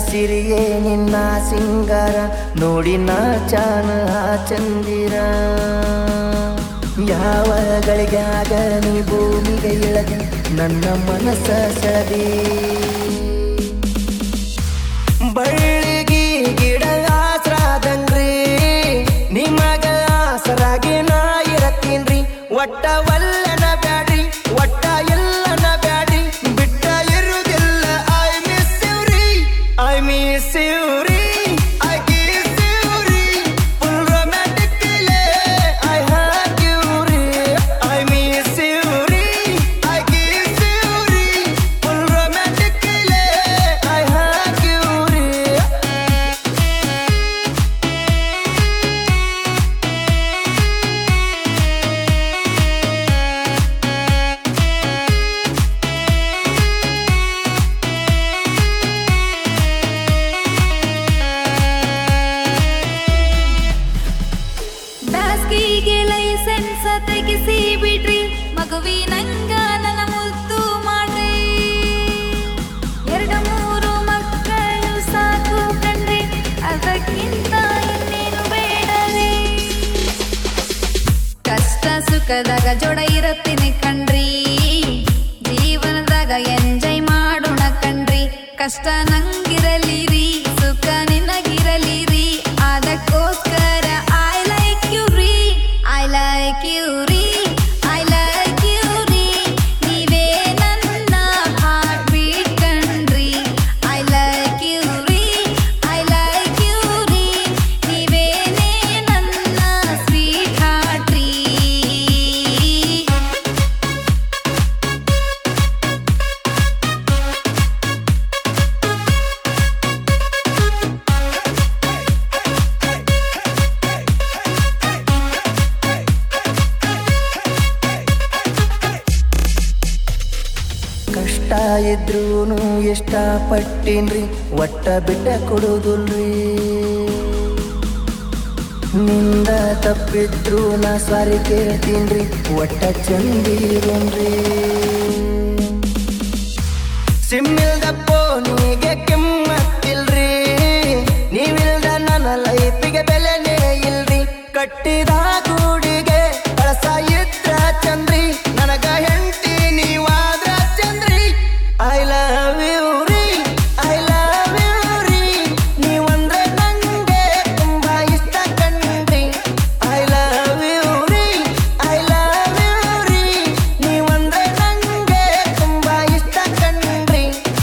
ಸಿರಿಯೇ ನಿನ್ನ ಸಿಂಗಾರ ನೋಡಿ ನಾ ಚಾನ ಆ ಚಂದಿರ ಯಾವ ಗಳಿಗ್ಯಾಗ ನೀ ಭೂಮಿಗೆ ಇಳದ ನನ್ನ ಮನಸ್ಸ ಸೆಳದಿ ಬಳ್ಳಿಗಿ ಗಿಡ ಆಸರಾದಂಗ್ರಿ ನಿಮಗ ಆಸರಾಗಿ ನಾ ಇರತ್ತೀನ್ರಿ ಒಟ್ಟ ಒಲ್ಲನ ಬ್ಯಾಡ್ರಿ ಒಟ್ಟ ಎಲ್ಲನ ಬ್ಯಾಡ್ರಿ ಬಿಟ್ಟ ಇರುವುದಿಲ್ಲ I miss you I miss you I kiss you full romantic I have you I miss you I kiss you full romantic I have you ಬ್ಯಾಸ್ಗಿಗೆ ಲೈಸೆನ್ಸ್ ತೆಗಿಸಿ ಬಿಡ್ರಿ ಮಗುವಿನಂಗ ನನ್ನ ಮುದ್ದು ಮಾಡ್ರಿ ಎರಡು ಮೂರು ಮಕ್ಕಳು ಸಾಕು ಕಣ್ರಿ ಅದಕ್ಕಿಂತ ಇನ್ನೇನು ಬೇಡರಿ ಕಷ್ಟ ಸುಖದಾಗ ಜೋಡ ಇರತ್ತೀನಿ ಕಣ್ರಿ ಜೀವನದಾಗ ಎಂಜಾಯ್ ಮಾಡೋಣ ಕಣ್ರಿ ಕಷ್ಟ ನಂಗಿರಲಿರಿ ಸುಖ ನಿನಗಿರಲಿರಿ ಅದಕ್ಕೋಸ್ಕರ ಐ ಲೈಕ್ ಯು ರೀ ಐ ಲೈಕ್ ಯು ರೀ ಐ ಲೈಕ್ ಯು ರೀ ನೀವೇ ನನ್ನ ಹಾರ್ಟ್ ಬೀಟ್ ಕಣ್ರಿ ಐ ಲೈಕ್ ಯು ರೀ ಐ ಲೈಕ್ ಯು ರೀ ನೀವೇನೇ ನನ್ನ ಸ್ವೀಟ್ ಹಾರ್ಟ್ ರೀ ಕಷ್ಟ ಇದ್ರೂನು ಎಷ್ಟ ಪಟ್ಟೀನ್ರಿ ಒಟ್ಟ ಬಿಟ್ಟ ಕೊಡುದಿಲ್ರಿ ನಿಂದ ತಪ್ಪಿದ್ರು ನಾ ಸಾರಿ ಕೇಳ್ತೀನ್ರಿ ಒಟ್ಟ ಚಂದಿರೋನ್ರಿ ಸಿಮ್ಮಿಲ್ದ ಫೋನಿಗೆ ಕಿಮ್ಮತ್ತಿಲ್ರಿ ನೀವಿಲ್ದ ನನ್ನ ಲೈಫಿಗೆ ಬೆಲೆನೇ ಇಲ್ರಿ ಕಟ್ಟಿದ ಗೂಡಿಗೆ ಕಳಸ ಇದ್ರ ಚಂದ್ರಿ ನನಗ ಹೆಂಡತಿ ನೀವಾದ್ರ ಚಂದ್ರಿ ಐ ಲವ್ ಯು ರೀ ಐ ಲವ್ ಯು ರೀ ನೀವಂದ್ರೆ ನಂಗೆ ತುಂಬಾ ಇಷ್ಟ ಕಣ್ರಿ ಐ ಲವ್ ಯು ರೀ ಐ ಲವ್ ಯು ರೀ ನೀವಂದ್ರೆ ನಂಗೆ ತುಂಬಾ ಇಷ್ಟ ಕಣ್ರಿ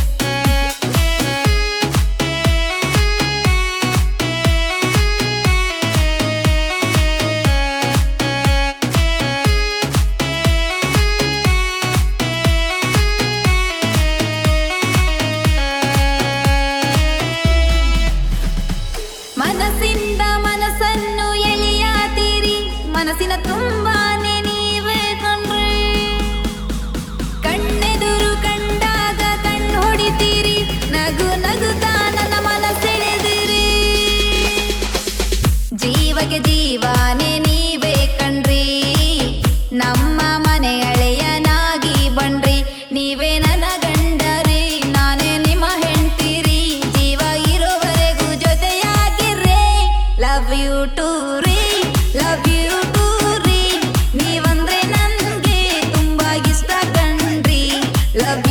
ಮನಸ್ಸಿಂದ ಮನಸ್ಸನ್ನು ಎಳೆಯಾತೀರಿ ಮನಸ್ಸಿನ ತುಂಬಾನೇ ನೀವೇ ಕಣ್ರಿ ಕಣ್ಣೆದುರು ಕಂಡಾಗ ಕಣ್ಣು ಹೊಡಿತೀರಿ ನಗು ನಗುತ್ತಾ ನನ್ನ ಮನಸ್ಸೆಳೆದಿರಿ ಜೀವಕ್ಕೆ ಜೀವಾನೇ ನೀವೇ ಕಣ್ರಿ ನಮ್ಮ ಮನೆ ಅಳೆಯನಾಗಿ ಬಣ್ರಿ ನೀವೇ ನನ್ನ ಗಂಡರಿ ನಾನೇ ನಿಮ್ಮ ಹೆಂಡ್ತಿರಿ ಜೀವ ಇರೋವರೆಗೂ ಜೊತೆಯಾಗಿರ್ರೆ ಲವ್ ಯು ಟು ರೀ ಲವ್ ಯು ಟು ರೀ ನೀವಂದ್ರೆ ನನ್ಗೆ ತುಂಬಾ ಇಷ್ಟ ಕಣ್ರಿ ಲವ್